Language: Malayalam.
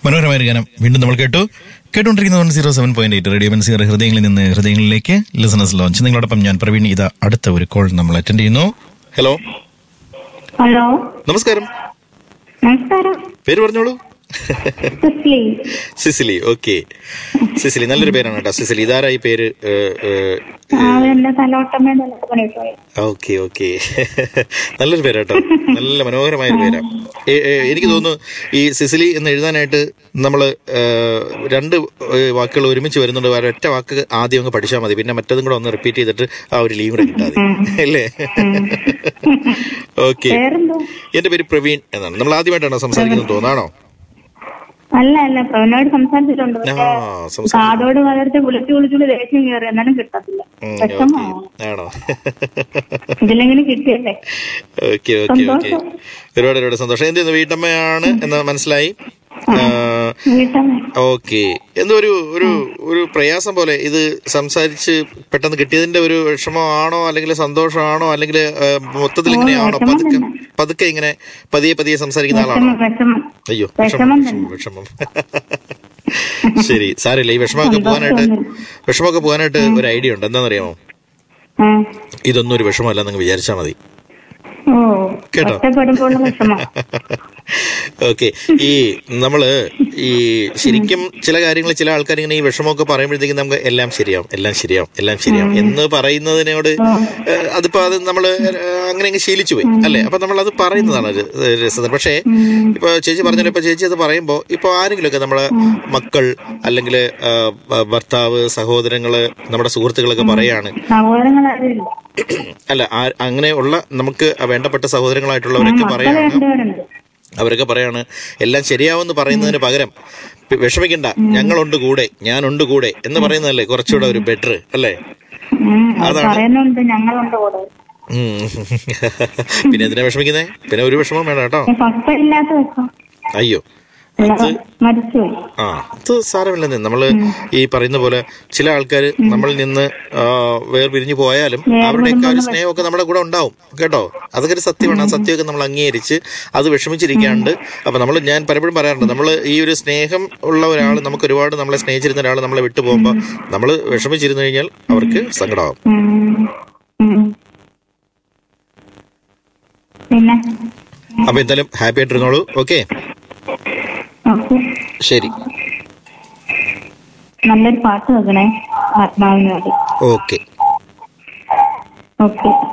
മനോഹരമായ ഒരു ഗാനം വീണ്ടും നമ്മൾ കേട്ടു കേട്ടുകൊണ്ടിരിക്കുന്നത് zero seven point eight radio മെൻസിയർ ഹൃദയങ്ങളിൽ നിന്ന് ഹൃദയങ്ങളിലേക്ക് ലിസണേഴ്സ് ലോഞ്ച് നിങ്ങളോടൊപ്പം ഞാൻ പ്രവീൺ ഇതാ അടുത്ത ഒരു കോൾ നമ്മൾ അറ്റൻഡ് ചെയ്യുന്നു ഹലോ ഹലോ നമസ്കാരം നമസ്കാരം പേര് പറഞ്ഞോളൂ സുസ്ലി സിസിലി ഓക്കെ സിസിലി നല്ലൊരു പേരാണ് കേട്ടോ സിസിലി ഇതാരാ ഈ പേര് ആ എന്റെ തലോട്ടമ്മയുടെ പണിയിട്ട് പോയി ഓക്കെ ഓക്കെ നല്ലൊരു പേരാ കേട്ടോ നല്ല മനോഹരമായ ഒരു പേരാ ഏ, ഏ, എനിക്ക് തോന്നുന്നു ഈ സിസിലി എന്ന് എഴുതാനായിട്ട് നമ്മൾ രണ്ട് ഏ, വാക്കുകൾ ഒരുമിച്ച് വരുന്നുണ്ട് വേറെ ഒറ്റ വാക്ക് ആദ്യം അങ്ങ് പഠിച്ചാൽ മതി പിന്നെ മറ്റതും കൂടെ ഒന്ന് റിപ്പീറ്റ് ചെയ്തിട്ട് ആ ഒരു ലീവ് കൂടെ കിട്ടാതെ അല്ലേ ഓക്കെ പേരെന്തോ എന്റെ പേര് പ്രവീൺ എന്നാണ് നമ്മൾ ആദ്യമായിട്ടാണോ സംസാരിക്കുന്നത് തോന്നാണോ അല്ല അല്ല പ്രവീണോട് സംസാരിച്ചിട്ടുണ്ട് ആ പക്ഷേ സംസാരിക്കും കാതോട് വളർത്തി വിളിച്ചു വിളിച്ചുള്ളി ദേഷ്യം കയറി എന്നാലും കിട്ടത്തില്ല ഉം, വിഷമോ ഓക്കേ. ആണോ ഇതിലെങ്കിലും കിട്ടിയല്ലേ ഓക്കെ ഓക്കെ ഓക്കെ സന്തോഷം. ഒരുപാട് ഒരുപാട് സന്തോഷം എന്ത് വീട്ടമ്മയാണ് എന്ന് മനസ്സിലായി വീട്ടമ്മ ഓക്കെ എന്തോ ഒരു ഒരു ഒരു പ്രയാസം പോലെ ഇത് സംസാരിച്ച് പെട്ടെന്ന് കിട്ടിയതിന്റെ ഒരു വിഷമമാണോ അല്ലെങ്കിൽ സന്തോഷമാണോ അല്ലെങ്കിൽ ആ, മൊത്തത്തിൽ ഇങ്ങനെയാണോ വിഷമം പതുക്കെ തന്നെ. പതുക്കെ ഇങ്ങനെ പതിയെ പതിയെ സംസാരിക്കുന്ന ആളാണോ വിഷമം വിഷമം അയ്യോ വിഷമം വിഷമം വിഷമം വിഷമം ശരി സാരമില്ല ഈ വിഷമമൊക്കെ പോകാനായിട്ട് വിഷമമൊക്കെ പോകാനായിട്ട് ഒരു ഐഡിയ ഉണ്ട് എന്താണെന്നറിയാമോ ആ. ഇതൊന്നും ഒരു വിഷമമല്ല നിങ്ങൾ വിചാരിച്ചാൽ മതി ഓ കേട്ടോ? ഒറ്റപ്പെടുമ്പോൾ വിഷമം ഓക്കെ ഈ നമ്മള് ഈ ശരിക്കും ചില കാര്യങ്ങൾ ചില ആൾക്കാർ ഇങ്ങനെ ഈ വിഷമമൊക്കെ പറയുമ്പോഴത്തേക്കും നമുക്ക് എല്ലാം ശരിയാവും എല്ലാം ശരിയാവും എല്ലാം ശരിയാവും എന്ന് പറയുന്നതിനോട് ഏഹ്, അതിപ്പോ അത് നമ്മള് ഏഹ്, അങ്ങനെ അങ്ങ് ശീലിച്ചു പോയി അല്ലെ അപ്പൊ നമ്മൾ അത് പറയുന്നതാണ് ഒരു രസം പക്ഷേ ഇപ്പൊ ചേച്ചി പറഞ്ഞല്ലോ ഇപ്പൊ ചേച്ചി അത് പറയുമ്പോ ഇപ്പൊ ആരെങ്കിലുമൊക്കെ നമ്മളെ മക്കൾ അല്ലെങ്കിൽ ഭർത്താവ് സഹോദരങ്ങള് നമ്മുടെ സുഹൃത്തുക്കളൊക്കെ പറയാണ് സഹോദരങ്ങളാരില്ല അല്ല ആ- അങ്ങനെയുള്ള നമുക്ക് വേണ്ടപ്പെട്ട സഹോദരങ്ങളായിട്ടുള്ളവരൊക്കെ മക്കള് പറയാണ് രണ്ടുപേരുണ്ട് അവരൊക്കെ പറയാണ് എല്ലാം ശരിയാവുമെന്ന് പറയുന്നതിന് പകരം "പി- വിഷമിക്കണ്ട ഞങ്ങളുണ്ട് കൂടെ ഞാനുണ്ട് കൂടെ എന്ന് പറയുന്നതല്ലേ കുറച്ചുകൂടെ ഒരു ബെറ്റർ അല്ലേ ഉം, അത് അതാണ്. പറയുന്നുണ്ട് ഞങ്ങളുണ്ട് കൂടെ ഉം. പിന്നെ എന്തിനാ വിഷമിക്കുന്നേ പിന്നെ ഒരു വിഷമം വേണം കേട്ടോ ഫസ്റ്റ് ഇല്ലാത്ത വിഷം അയ്യോ ഉള്ളത് മരിച്ചുപോയി ആ അത് സാരമില്ലെന്നേ നമ്മള് ഈ പറയുന്ന പോലെ ചില ആൾക്കാർ നമ്മളിൽ നിന്ന് ആ, വേർപിരിഞ്ഞു പോയാലും അവരുടെയൊക്കെ ഒരു സ്നേഹമൊക്കെ നമ്മുടെ കൂടെ ഉണ്ടാവും കേട്ടോ അതൊക്കെ ഒരു സത്യമാണ് ആ സത്യമൊക്കെ നമ്മൾ അംഗീകരിച്ച് അത് വിഷമിച്ചിരിക്കാണ്ട് അപ്പൊ നമ്മൾ ഞാൻ പലപ്പോഴും പറയാറുണ്ട് നമ്മൾ ഈ ഒരു സ്നേഹം ഉള്ള ഒരാൾ നമുക്ക് ഒരുപാട് നമ്മളെ സ്നേഹിച്ചിരുന്ന ഒരാൾ നമ്മളെ വിട്ടു പോകുമ്പോൾ നമ്മൾ വിഷമിച്ചിരുന്നു കഴിഞ്ഞാൽ അവർക്ക് സങ്കടമാവും ഉം. ഉം. പിന്നെ അപ്പൊ എന്തായാലും ഹാപ്പി ആയിട്ടിരുന്നോളൂ ഓക്കെ ഓക്കെ ശരി നല്ലൊരു പാട്ട് വെക്കണേ ആത്മാവിന് വേണ്ടി ഓക്കെ ഓക്കെ